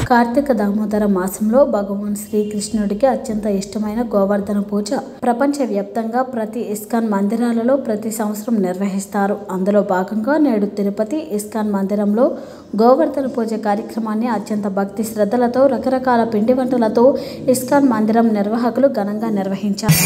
కార్తీక దామోదర మాసంలో భగవాన్ శ్రీకృష్ణుడికి అత్యంత ఇష్టమైన గోవర్ధన పూజ ప్రపంచవ్యాప్తంగా ప్రతి ఇస్కాన్ మందిరాలలో ప్రతి సంవత్సరం నిర్వహిస్తారు అందులో భాగంగా నేడు తిరుపతి ఇస్కాన్ మందిరంలో గోవర్ధన పూజ కార్యక్రమాన్ని అత్యంత భక్తి శ్రద్ధలతో రకరకాల పిండి వంటలతో ఇస్కాన్ మందిరం నిర్వాహకులు ఘనంగా నిర్వహించారు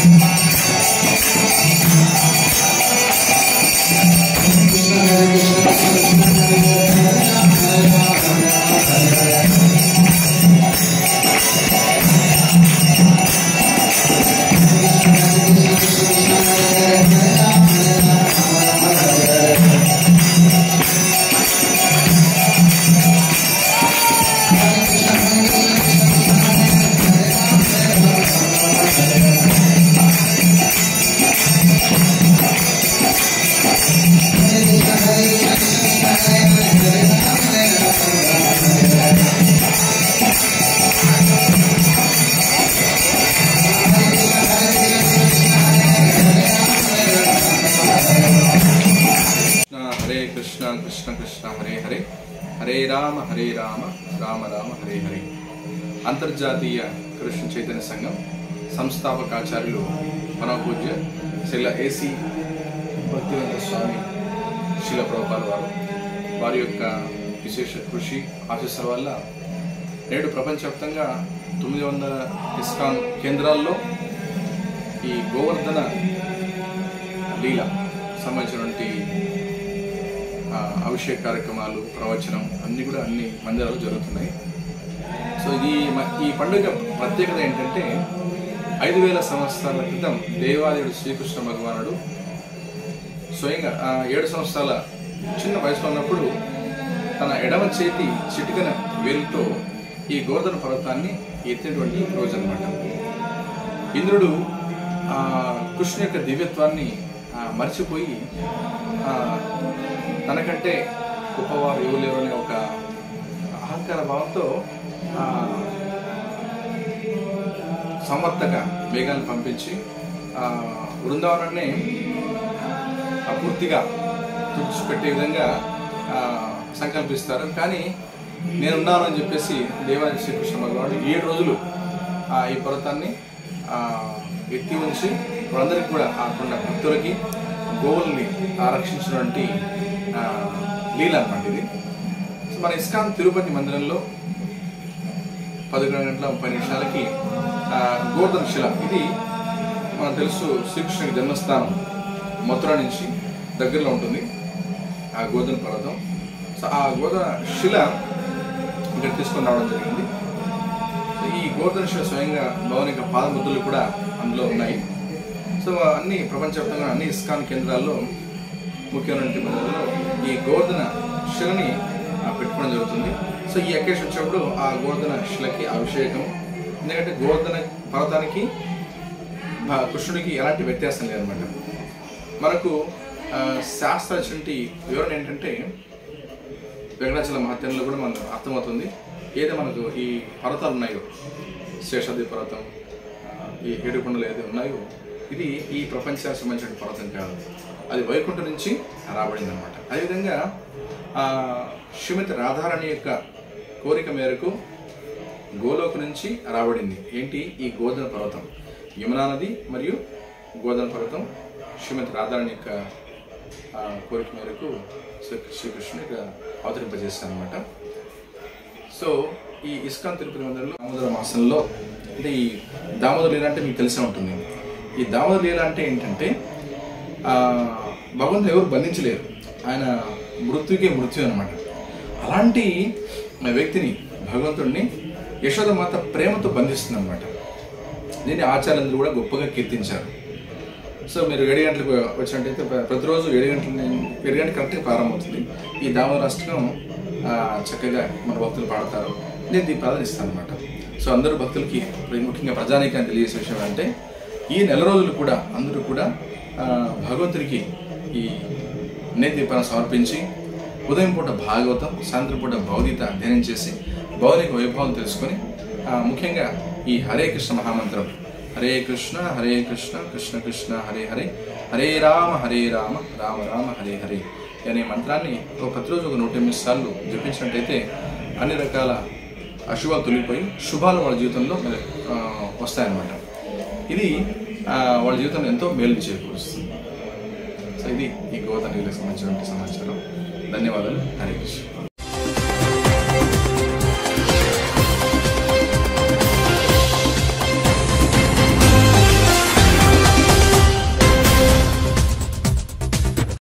కృష్ణ హరే కృష్ణ కృష్ణ కృష్ణ హరే హరే హరే రామ హరే రామ రామ రామ హరే హరే అంతర్జాతీయ కృష్ణ చైతన్య సంఘం సంస్థాపకాచార్యులు మనోపూజ్య శిల ఏసీ భక్తివేంద్ర స్వామి శిల ప్రభుపాల వారు వారి యొక్క విశేష కృషి ఆశీస్సుల వల్ల నేడు ప్రపంచవ్యాప్తంగా తొమ్మిది వందల ఇస్కాన్ కేంద్రాల్లో ఈ గోవర్ధన లీల సంబంధించినటువంటి ఆ, అభిషేక కార్యక్రమాలు ప్రవచనం అన్నీ కూడా అన్ని మందిరాలు జరుగుతున్నాయి సో ఈ మ- ఈ పండుగ ప్రత్యేకత ఏంటంటే ఐదు వేల సంవత్సరాల క్రితం దేవాదేవుడు శ్రీకృష్ణ భగవానుడు స్వయంగా ఆ, ఏడు సంవత్సరాల చిన్న వయసులో ఉన్నప్పుడు తన ఎడమ చేతి చిటికన వేలుతో ఈ గోవర్ధన పర్వతాన్ని ఎత్తినటువంటి రోజు అనమాట ఇంద్రుడు ఆ, కృష్ణు యొక్క దివ్యత్వాన్ని ఆ, మర్చిపోయి ఆ, తనకంటే గొప్పవారు ఎవరు లేరు అనే ఒక అహంకార భావంతో ఆ, సంవర్తక మేఘాన్ని పంపించి ఆ, బృందావనాన్ని ఆ, పూర్తిగా తుడిచిపెట్టే విధంగా ఆ, సంకల్పిస్తారు కానీ నేనున్నాను అని చెప్పేసి దేవాది శ్రీకృష్ణ భగవానుడు ఏడు రోజులు ఆ, ఈ పర్వతాన్ని ఆ, ఎత్తి ఉంచి వాళ్ళందరికీ కూడా ఆ కొండ భక్తులకి గోవుల్ని ఆరక్షించినటువంటి ఆ, లీల అన్నమాట ఇది సో మన ఇస్కాన్ తిరుపతి మందిరంలో పదకొండు గంటల ముప్పై నిమిషాలకి ఆ, గోవర్ధన శిల ఇది మనకు తెలుసు శ్రీకృష్ణుడి జన్మస్థానం మథుర నుంచి దగ్గరలో ఉంటుంది ఆ గోధుమ పర్వతం సో ఆ గోధుమ శిల ఇక్కడ తీసుకొని రావడం జరిగింది సో ఈ గోవర్ధన శిల స్వయంగా భవన్ యొక్క పాదముద్రలు కూడా అందులో ఉన్నాయి సో అన్ని ప్రపంచవ్యాప్తంగా అన్ని ఇస్కాన్ కేంద్రాల్లో ముఖ్యమైనటువంటి మందిరంలో ఈ గోవర్ధన శిలని ఆ, పెట్టుకోవడం జరుగుతుంది సో ఈ అకేషన్ వచ్చినప్పుడు ఆ గోవర్ధన శిలకి అభిషేకం ఎందుకంటే గోవర్ధన పర్వతానికి భ- కృష్ణుడికి ఎలాంటి వ్యత్యాసం లేదనమాట మనకు ఆ, శాస్త్ర ఇచ్చినటువంటి వివరణ ఏంటంటే వెంకటాచల మహత్యంలో కూడా మనకు అర్థమవుతుంది ఏదో మనకు ఈ పర్వతాలు ఉన్నాయో శేషాద్రి పర్వతం ఆ, ఈ ఏడుకొండలు ఏదో ఉన్నాయో ఇది ఈ ప్రపంచానికి సంబంధించిన పర్వతం కాదు అది వైకుంఠం నుంచి రాబడింది అనమాట అదేవిధంగా ఆ, శ్రీమతి రాధారాణి యొక్క కోరిక మేరకు గోలోకు నుంచి రాబడింది ఏంటి ఈ గోధన పర్వతం యమునా నది మరియు గోధన పర్వతం శ్రీమతి రాధారాణి యొక్క ఆ, కోరిక మేరకు శ్రీ- శ్రీకృష్ణుని ఇక్కడ అవతరింపజేశారు అనమాట సో ఈ ఇస్కాన్ తిరుపతి మందిరంలో దామోదర మాసంలో అంటే ఈ దామోదర లీల అంటే మీకు తెలిసే ఉంటుంది ఈ దామోదర లీల అంటే ఏంటంటే ఆ, భగవంతుని ఎవరు బంధించలేరు ఆయన మృత్యుకే మృత్యు అనమాట అలాంటి వ్యక్తిని భగవంతుడిని యశోదమాత ప్రేమతో బంధిస్తుంది అనమాట దీన్ని ఆచార్యులందరూ కూడా గొప్పగా కీర్తించారు సో మీరు ఏడు గంటలకు వచ్చినట్టయితే ప్ర- ప్రతిరోజు ఏడు గంటల ఏడు గంటలకు కరెక్ట్గా ప్రారంభమవుతుంది ఈ దామోదర అష్టకం ఆ, చక్కగా మన భక్తులు పాడతారు నేను దీన్ని ప్రార్థనిస్తాను అనమాట సో అందరూ భక్తులకి ముఖ్యంగా ప్రజానీకాన్ని తెలియజేసే విషయం అంటే ఈ నెల రోజులు కూడా అందరూ కూడా ఆ, భగవంతుడికి ఈ నేదీపాన్ని సమర్పించి ఉదయం పూట భాగవతం సాయంత్రం పూట భౌతిత అధ్యయనం చేసి భౌతిక వైభవం తెలుసుకొని ఆ, ముఖ్యంగా ఈ హరే కృష్ణ మహామంత్రం హరే కృష్ణ హరే కృష్ణ కృష్ణ కృష్ణ హరే హరే హరే రామ హరే రామ రామ రామ హరే హరే అనే మంత్రాన్ని ఒక ప్రతిరోజు ఒక నూట ఎనిమిది సార్లు జపించినట్టయితే అన్ని రకాల అశుభాలు తొలిగిపోయి శుభాలు వాళ్ళ జీవితంలో ఆ, వస్తాయన్నమాట ఇది ఆ, వాళ్ళ జీవితంలో ఎంతో మేలు చేకూరుస్తుంది సో ఇది ఈ గోదావరికి సంబంధించినటువంటి సమాచారం ధన్యవాదాలు హరే కృష్ణ